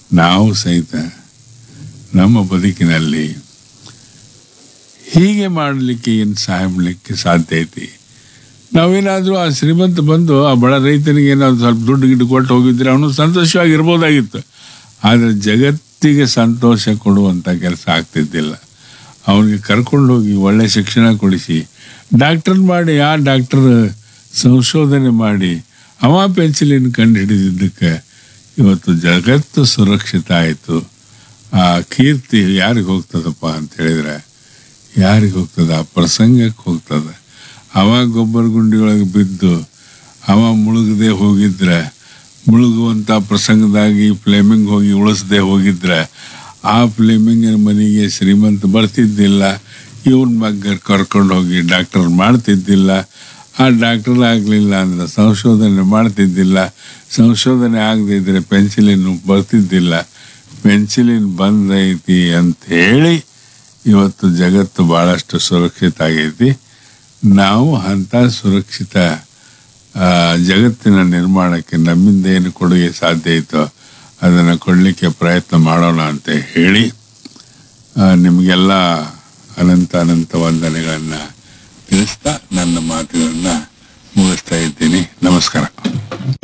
ನಾವು ಸಹಿತ ನಮ್ಮ ಬದುಕಿನಲ್ಲಿ ಹೀಗೆ ಮಾಡಲಿಕ್ಕೆ ಏನು ಸಹಾಯ ಮಾಡಲಿಕ್ಕೆ ಸಾಧ್ಯ ಐತಿ ನಾವೇನಾದರೂ ಆ ಶ್ರೀಮಂತ ಬಂದು ಆ ಬಡ ರೈತನಿಗೆ ಏನಾದ್ರು ಸ್ವಲ್ಪ ದುಡ್ಡು ಗಿಡ್ಡು ಕೊಟ್ಟು ಹೋಗಿದ್ರೆ ಅವನು ಸಂತೋಷವಾಗಿರ್ಬೋದಾಗಿತ್ತು ಆದರೆ ಜಗತ್ತಿಗೆ ಸಂತೋಷ ಕೊಡುವಂಥ ಕೆಲಸ ಆಗ್ತಿದ್ದಿಲ್ಲ ಅವನಿಗೆ ಕರ್ಕೊಂಡು ಹೋಗಿ ಒಳ್ಳೆ ಶಿಕ್ಷಣ ಕೊಡಿಸಿ ಡಾಕ್ಟರ್ ಮಾಡಿ ಆ ಡಾಕ್ಟರ್ ಸಂಶೋಧನೆ ಮಾಡಿ ಅವ ಪೆನ್ಸಿಲಿನ್ ಕಂಡು ಹಿಡಿದಿದ್ದಕ್ಕೆ ಇವತ್ತು ಜಗತ್ತು ಸುರಕ್ಷಿತ ಆಯಿತು ಆ ಕೀರ್ತಿ ಯಾರಿಗೆ ಹೋಗ್ತದಪ್ಪ ಅಂತ ಹೇಳಿದ್ರೆ ಯಾರಿಗೆ ಹೋಗ್ತದೆ ಆ ಪ್ರಸಂಗಕ್ಕೆ ಹೋಗ್ತದೆ ಅವ ಗೊಬ್ಬರ ಗುಂಡಿಯೊಳಗೆ ಬಿದ್ದು ಅವ ಮುಳುಗದೆ ಹೋಗಿದ್ರೆ ಮುಳುಗುವಂಥ ಪ್ರಸಂಗದಾಗಿ ಫ್ಲೇಮಿಂಗ್ ಹೋಗಿ ಉಳಿಸದೆ ಹೋಗಿದ್ರೆ ಆ ಫ್ಲೇಮಿಂಗಿನ ಮನೆಗೆ ಶ್ರೀಮಂತ ಬರ್ತಿದ್ದಿಲ್ಲ ಇವನ್ ಮಗ್ಗ ಕರ್ಕೊಂಡು ಹೋಗಿ ಡಾಕ್ಟರ್ ಮಾಡ್ತಿದ್ದಿಲ್ಲ ಆ ಡಾಕ್ಟರ್ ಆಗಲಿಲ್ಲ ಅಂದ್ರೆ ಸಂಶೋಧನೆ ಮಾಡ್ತಿದ್ದಿಲ್ಲ ಸಂಶೋಧನೆ ಆಗದೆ ಇದ್ರೆ ಪೆನ್ಸಿಲಿನ್ ಬರ್ತಿದ್ದಿಲ್ಲ ಪೆನ್ಸಿಲಿನ್ ಬಂದೈತಿ ಅಂತ ಹೇಳಿ ಇವತ್ತು ಜಗತ್ತು ಭಾಳಷ್ಟು ಸುರಕ್ಷಿತ ಆಗೈತಿ ನಾವು ಅಂಥ ಸುರಕ್ಷಿತ ಆ, ಜಗತ್ತಿನ ನಿರ್ಮಾಣಕ್ಕೆ ನಮ್ಮಿಂದ ಏನು ಕೊಡುಗೆ ಸಾಧ್ಯ ಐತೋ ಅದನ್ನು ಕೊಡಲಿಕ್ಕೆ ಪ್ರಯತ್ನ ಮಾಡೋಣ ಅಂತ ಹೇಳಿ ಆ, ನಿಮಗೆಲ್ಲ ಅನಂತ ಅನಂತ ವಂದನೆಗಳನ್ನು ತಿಳಿಸ್ತಾ ನನ್ನ ಮಾತುಗಳನ್ನು ಮುಗಿಸ್ತಾ ಇದ್ದೀನಿ ನಮಸ್ಕಾರ